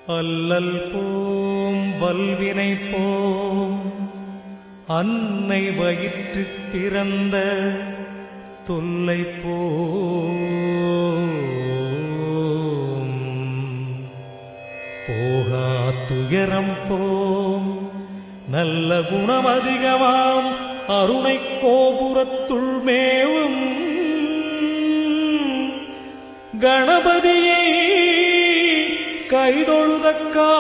அல்லல் போம் வல்வினை போம் அன்னை வயிற்று பிறந்த தொல்லை போம் போகா துயரம் போம் நல்ல குணம் அதிகமாம் அருணை கோபுரத்துள் மேவும் கணபதியை கைதொழுதக்கா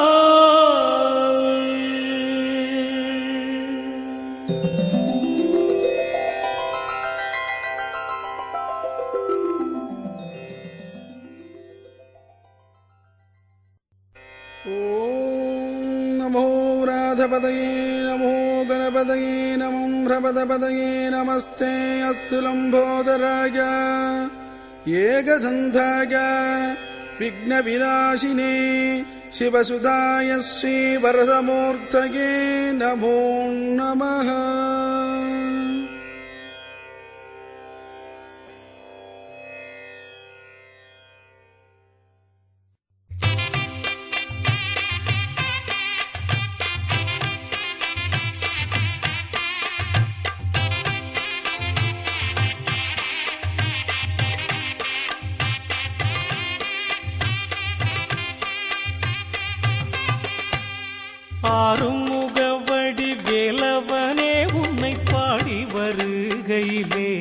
ॐ नमो राधपदये नमो गणपदये नमो ह्रपदपदये नमस्ते अस्तु लम्बोदराय एकदन्धाय विघ्नविनाशिने शिवसुधाय श्रीवरदमूर्तये नमो नमः ஆறுமுகவடி வேலவனே உன்னை பாடி வருகையிலே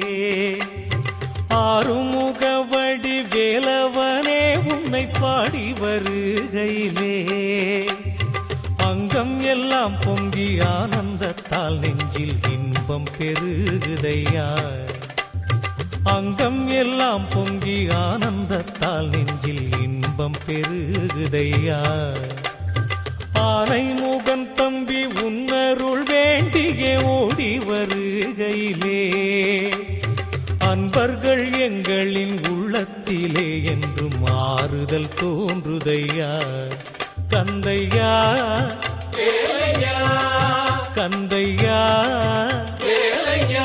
ஆறுமுகவடி வேலவனே உன்னை பாடி வருகையிலே அங்கம் எல்லாம் பொங்கி ஆனந்தத்தால் நெஞ்சில் இன்பம் பெருகுதையா அங்கம் எல்லாம் பொங்கி ஆனந்தத்தால் நெஞ்சில் இன்பம் பெருகுதையா ஆனை முகன் தம்பி உன்னருள் வேண்டியே ஓடி வருகையிலே அன்பர்கள் எங்களின் உள்ளத்திலே என்று மாறுதல் தோன்றுதையா கந்தையா வேலையா கந்தையா வேலையா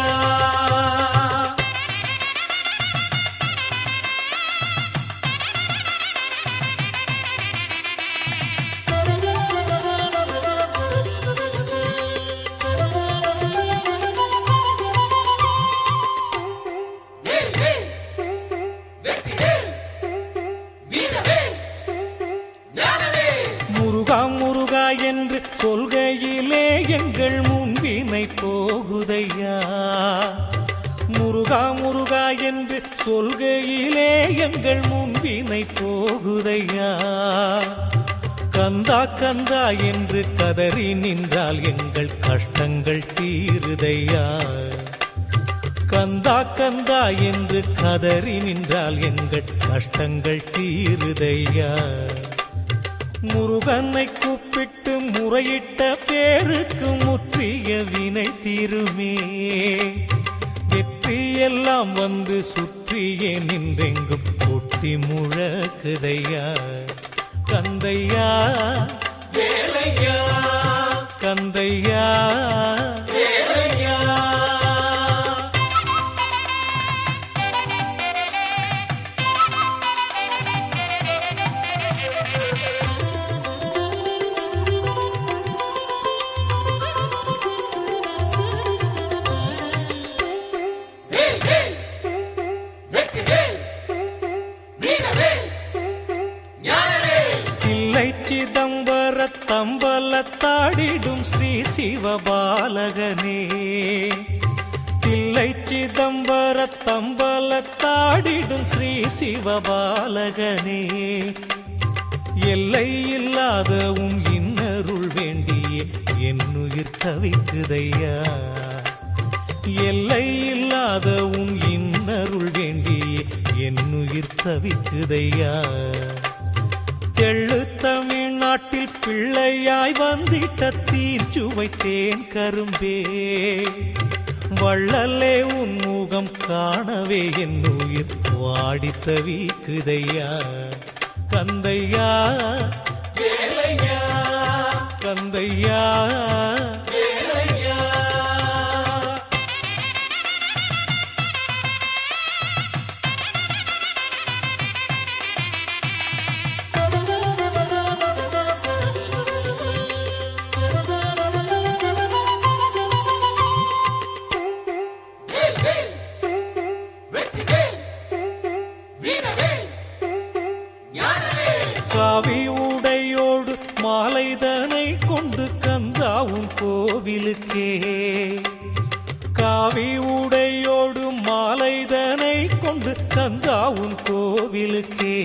முருகா முருகா என்று சொல்கையிலே எங்கள் முன்பினை போகுதையா முருகா முருகா என்று சொல்கையிலே எங்கள் முன்பினை போகுதையா கந்தா கந்தா என்று கதறி நின்றால் எங்கள் கஷ்டங்கள் தீருதையா கந்தா கந்தா என்று கதறி நின்றால் எங்கள் கஷ்டங்கள் தீருதையா முருகனை கூப்பிட்டு முறையிட்ட பேருக்கு முற்றிய வினை தீருமே வெற்றி எல்லாம் வந்து சுற்றியே நின்றெங்கும் கொட்டி முழக்குதையா கந்தையா வேலையா கந்தையா வேலையா தில்லை சிதம்பர தம்பலத்தாடிடும் ஸ்ரீ சிவபாலகனே தில்லை சிதம்பர தம்பலத்தாடிடும் ஸ்ரீ சிவபாலகனே எல்லை இல்லாத உன் இன்னருள் வேண்டியே என்னுயிர் தவிக்குதையா எல்லை இல்லாத உன் இன்னருள் வேண்டியே என்னுயிர் தவிக்குதையா தெள்ளு தமிழ்நாட்டில் பிள்ளையாய் வந்திட்ட தீர்ச்சுவை தேன் கரும்பே வள்ளலே உன் முகம் காணவே என் உயிர் வாடி தவிக்குதையா கந்தையா வேலையா கந்தையா வேலையா Thank you. கோவிலுக்கே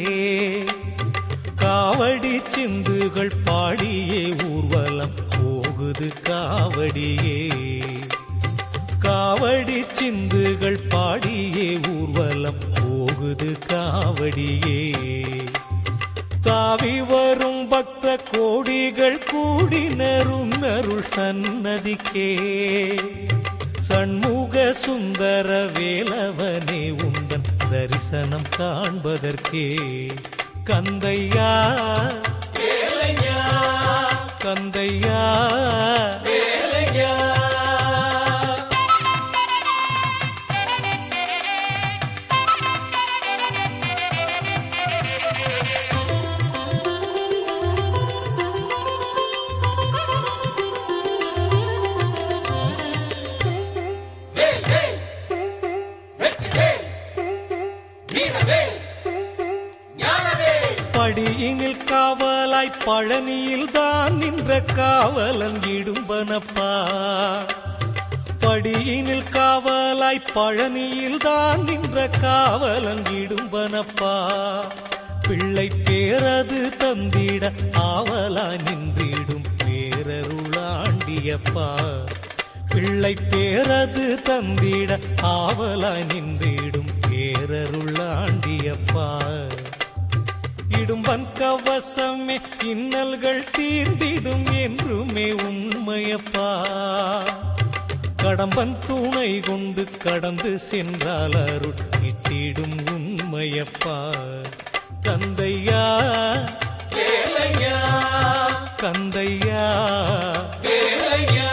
காவடி சிந்துகள் பாடியே ஊர்வலம் போகுது காவடியே காவடி சிந்துகள் பாடியே ஊர்வலம் போகுது காவடியே தாவி வரும் பக்த கோடிகள் கூடினரும் அருள் சன்னதிக்கே சண்முக சுந்தர வேலவனே உந்தன் தரிசனம் காண்பதற்கே கந்தையா வேலையா கந்தையா வேலையா படியினில் காவலாய் பழனியில் தான் நின்ற காவலன் இடும்பனப்பா படியினில் காவலாய் பழனியில் தான் நின்ற காவலன் இடும்பனப்பா பிள்ளை பேரது தந்திட ஆவலா நின்றிடும் பேரருளாண்டியப்பா பிள்ளை பேரது தந்திட ஆவலா நின்றிடும் பேரருளாண்டியப்பா இடும்பன் கவசமே இன்னல்கள் தீர்ந்திடும் என்றுமே உண்மையப்பா கடம்பன் துணை கொண்டு கடந்து சென்றால் அருள் கிட்டிடும் உண்மையப்பா கந்தையா வேலையா கந்தையா வேலையா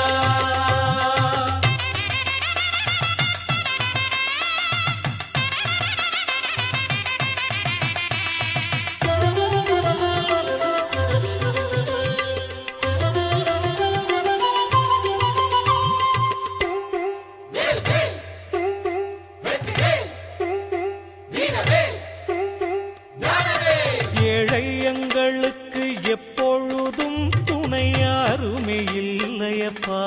ஏழை எங்களுக்கு எப்பொழுதும் துணை யாருமே இல்லையப்பா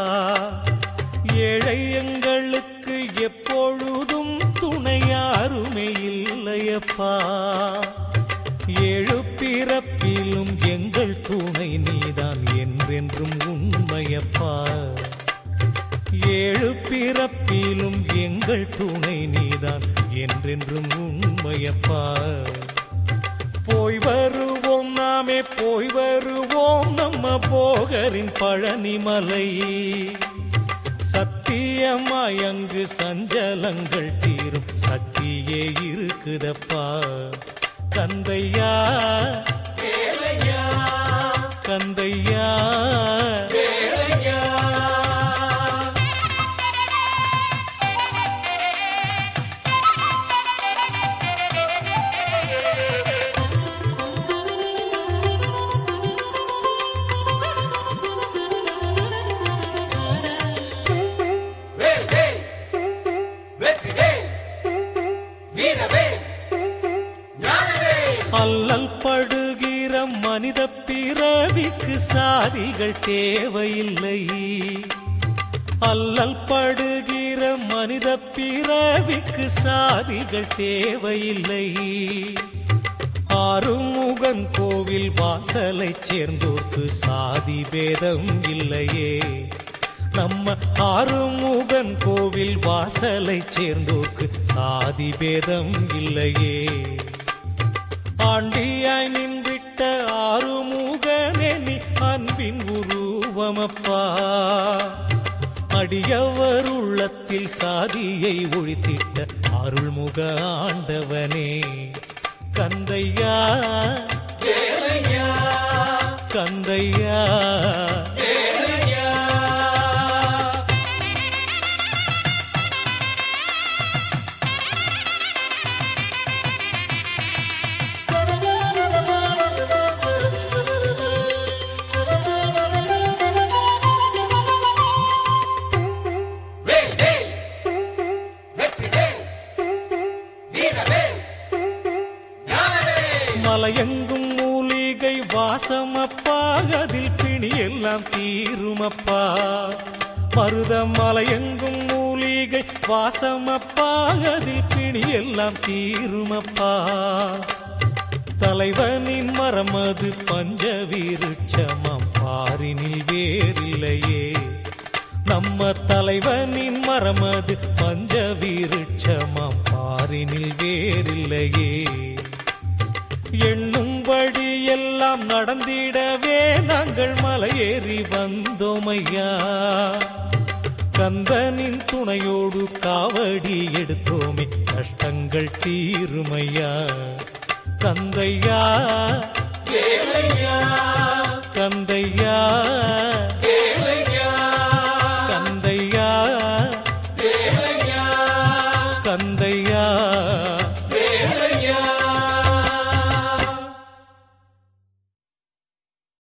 ஏழை எங்களுக்கு எப்பொழுதும் துணை யாருமே இல்லையப்பா ஏழு பிறப்பிலும் எங்கள் துணை நீதான் என்றென்றும் உண்மையப்பா ஏழு பிறப்பிலும் எங்கள் துணை நீதான் என்றென்றும் உண்மையப்பா போய் வருவோம் நாமே போய் வருவோம் நம்ம போகரின் பழனிமலை சத்தியமாய் அங்கு சஞ்சலங்கள் தீரும் சக்தியே இருக்குதப்பா கந்தையா வேலையா கந்தையா வேலையா அல்லல் படுகிற மனித பிறவிக்கு சாதிகள் தேவையில்லை அல்லல் படுகிற மனித பிறவிக்கு சாதிகள் தேவையில்லை ஆறுமுகன் கோவில் வாசலை சேர்ந்தோர்க்கு சாதி பேதம் இல்லையே நம்ம ஆறுமுகன் கோவில் வாசலை சேர்ந்தோர்க்கு சாதி பேதம் இல்லையே ஆண்டியாய் நின்றிட்ட ஆறுமுகனே நீ அன்பின் உருவமப்பா அடியவர் உள்ளத்தில் சாதியை ஒழித்திட்ட அருள்முக ஆண்டவனே கந்தையா வேலையா கந்தையா வேலையா மலையெங்கும் மூலிகை வாசமப்பா அதில் பிணி எல்லாம் தீருமப்பா மருத மலையெங்கும் மூலிகை வாசமப்பா அதில் பிணி எல்லாம் தீருமப்பா தலைவனின் மரமது பஞ்ச விருட்சமம் பாரினில் வேறில்லையே நம்ம தலைவனின் மரமது பஞ்ச விருட்சமம் பாரினில் வேறில்லையே எண்ணும்படி எல்லாம் நடந்திடவே நாங்கள் மலையேறி வந்தோமையா கந்தனின் துணையோடு காவடி எடுத்தோமே கஷ்டங்கள் தீருமையா கந்தையா கந்தையா